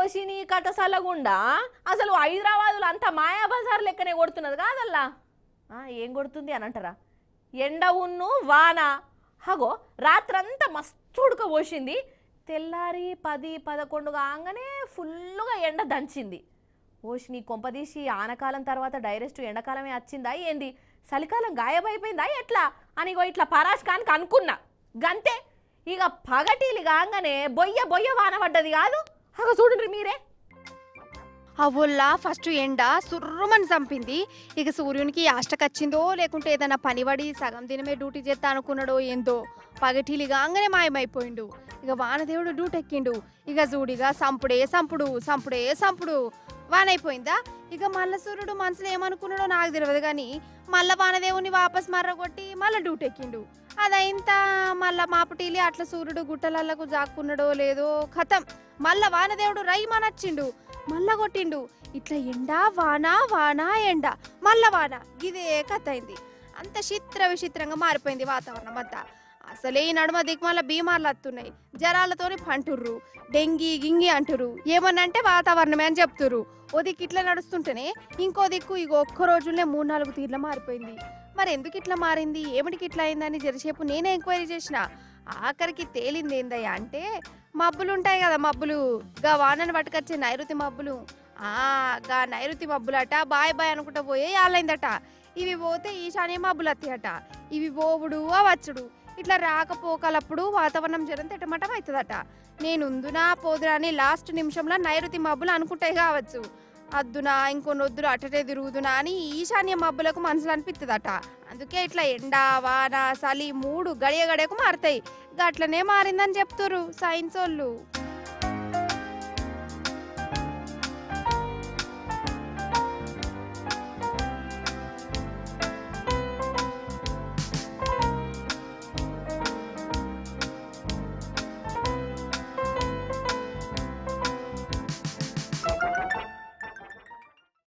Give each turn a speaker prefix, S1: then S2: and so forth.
S1: ఓషిని కథ సల్లగుండా అసలు హైదరాబాదులో అంతా మాయాబజార్ లెక్కనే కొడుతున్నది కాదల్లా ఆ, ఏం కొడుతుంది అని అంటారా ఎండ ఉన్ను వాన హగో రాత్రంతా మస్తు ఉడకపోసింది తెల్లారి పది పదకొండు కాగానే ఫుల్లుగా ఎండ దంచింది ఓషిని కొంపదీసి ఆనకాలం తర్వాత డైరెక్ట్ ఎండాకాలమే వచ్చిందా ఏంది చలికాలం గాయమైపోయిందా ఎట్లా అని ఇగో ఇట్లా పరాస్ కానికి అనుకున్నా గంతే ఇక పగటీలు కాగానే బొయ్య బొయ్య వాన పడ్డది కాదు అగ చూడండి మీరే
S2: అవొల్లా ఫస్ట్ ఎండ సుర్రుమని చంపింది ఇక సూర్యునికి ఆష్టకచ్చిందో లేకుంటే ఏదైనా పనిపడి సగం దినమే డ్యూటీ చేస్తా అనుకున్నాడో ఏందో పగటిలి కాగానే మాయమైపోయిండు ఇక వానదేవుడు డ్యూటీ ఎక్కిండు ఇక జూడిగా సంపుడే సంపుడు సంపుడే సంపుడు వానైపోయిందా ఇక మల్ల సూర్యుడు మనసులో ఏమనుకున్నాడో నాకు తెలియదు కానీ మళ్ళా వానదేవుని వాపస్ మర్రగొట్టి మళ్ళీ డ్యూటీ ఎక్కిండు అదైంత మళ్ళా మాపటీలి అట్లా సూర్యుడు గుట్టలల్లకు జాక్కున్నాడో లేదో ఖతం మళ్ళా వానదేవుడు రైమనొచ్చిండు మళ్ళా కొట్టిండు ఇట్లా ఎండ వాన వాన ఎండ మళ్ళా వాన ఇదే కథ అయింది అంత చిత్ర విచిత్రంగా మారిపోయింది వాతావరణం అంతా అసలే ఈ నడుమ దిక్మాల బీమార్లు వస్తున్నాయి జరాలతోని పంటుర్రు డెంగీ గింగి అంటురు ఏమన్నంటే వాతావరణమే అని చెప్తుర్రు ఓ దిక్కు ఇట్లా నడుస్తుంటేనే ఇంకో దిక్కు ఇగో ఒక్క రోజులనే మూడు నాలుగు తీర్ల మారిపోయింది మరి ఎందుకు ఇట్లా మారింది ఏమిటికి ఇట్లా అయిందని జరసేపు నేనే ఎంక్వైరీ చేసిన ఆఖరికి తేలింది ఏందయ్యా అంటే మబ్బులు ఉంటాయి కదా మబ్బులు గా వానని పట్టుకొచ్చే నైరుతి మబ్బులు ఆ గా నైరుతి మబ్బులట బాయ్ బాయ్ అనుకుంటా పోయే యాలైందట ఇవి పోతే ఈశాన్య మబ్బులు వస్తాయట ఇవి పోవుడు అవచ్చుడు ఇట్లా రాకపోకలప్పుడు వాతావరణం జరం తిట్టమటం అవుతుందట నేను ఉందునా పోదునా అని లాస్ట్ నిమిషంలో నైరుతి మబ్బులు అనుకుంటాయి కావచ్చు అద్దునా ఇంకొన్ని వద్దులు అటటే తిరుగుదునా అని ఈశాన్య మబ్బులకు మనసులు అనిపిస్తుందట అందుకే ఇట్లా ఎండ వాన చలి మూడు గడియ గడియకు మారుతాయి గట్లనే మారిందని చెప్తుర్రు సైన్స్ వాళ్ళు